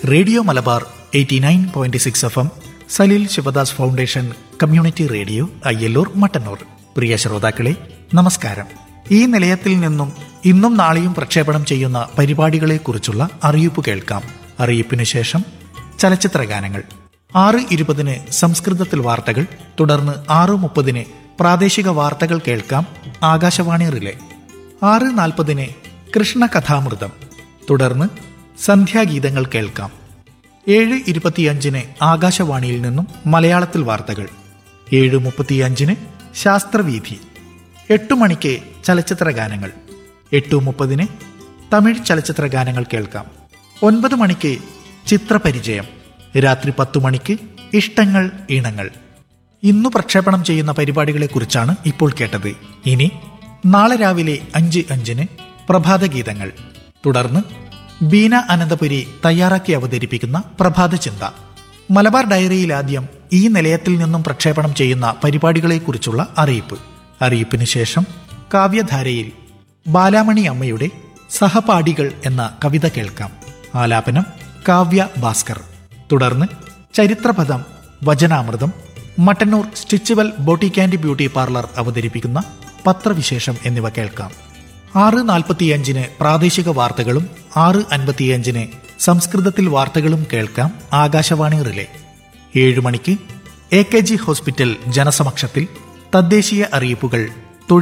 radio Malabar eighty nine point six F M Saleel Sivadas foundation community radio Ayyalloor Mattannur പ്രിയ ശ്രോതാക്കളെ നമസ്കാരം ഈ നിലയത്തിൽ നിന്നും ഇന്നും നാളെയും പ്രക്ഷേപണം ചെയ്യുന്ന പരിപാടികളെക്കുറിച്ചുള്ള അറിയിപ്പ് കേൾക്കാം അറിയിപ്പിന് ശേഷം ചലച്ചിത്ര ഗാനങ്ങൾ ആറ് ഇരുപതിന് സംസ്കൃതത്തിൽ വാർത്തകൾ തുടർന്ന് ആറ് മുപ്പതിന് പ്രാദേശിക വാർത്തകൾ കേൾക്കാം ആകാശവാണി റിലേ ആറ് നാൽപ്പതിന് കൃഷ്ണ കഥാമൃതം തുടർന്ന് സന്ധ്യാഗീതങ്ങൾ കേൾക്കാം ഏഴ് ഇരുപത്തിയഞ്ചിന് ആകാശവാണിയിൽ നിന്നും മലയാളത്തിൽ വാർത്തകൾ ഏഴ് മുപ്പത്തിയഞ്ചിന് ശാസ്ത്രവീഥി എട്ടു മണിക്ക് ചലച്ചിത്ര ഗാനങ്ങൾ എട്ടു മുപ്പതിന് തമിഴ് ചലച്ചിത്ര ഗാനങ്ങൾ കേൾക്കാം ഒൻപത് മണിക്ക് ചിത്രപരിചയം രാത്രി പത്തു മണിക്ക് ഇഷ്ടങ്ങൾ ഇണങ്ങൾ ഇന്നു പ്രക്ഷേപണം ചെയ്യുന്ന പരിപാടികളെക്കുറിച്ചാണ് ഇപ്പോൾ കേട്ടത് ഇനി നാളെ രാവിലെ അഞ്ച് അഞ്ചിന് പ്രഭാത ഗീതങ്ങൾ തുടർന്ന് ബീന അനന്തപുരി തയ്യാറാക്കി അവതരിപ്പിക്കുന്ന പ്രഭാത ചിന്ത മലബാർ ഡയറിയിൽ ആദ്യം ഈ നിലയത്തിൽ നിന്നും പ്രക്ഷേപണം ചെയ്യുന്ന പരിപാടികളെക്കുറിച്ചുള്ള അറിയിപ്പ് അറിയിപ്പിന് ശേഷം കാവ്യധാരയിൽ ബാലാമണി അമ്മയുടെ സഹപാഠികൾ എന്ന കവിത കേൾക്കാം ആലാപനം കാവ്യ ഭാസ്കർ തുടർന്ന് ചരിത്രപദം വചനാമൃതം Mattannur stitchual boutique and beauty parlour അവതരിപ്പിക്കുന്ന പത്രവിശേഷം എന്നിവ കേൾക്കാം ആറ് നാൽപ്പത്തിയഞ്ചിന് പ്രാദേശിക വാർത്തകളും ആറ് അൻപത്തിയഞ്ചിന് സംസ്കൃതത്തിൽ വാർത്തകളും കേൾക്കാം ആകാശവാണി റിലേ ഏഴു മണിക്ക് എ കെ ജി ഹോസ്പിറ്റൽ ജനസമക്ഷത്തിൽ തദ്ദേശീയ അറിയിപ്പുകൾ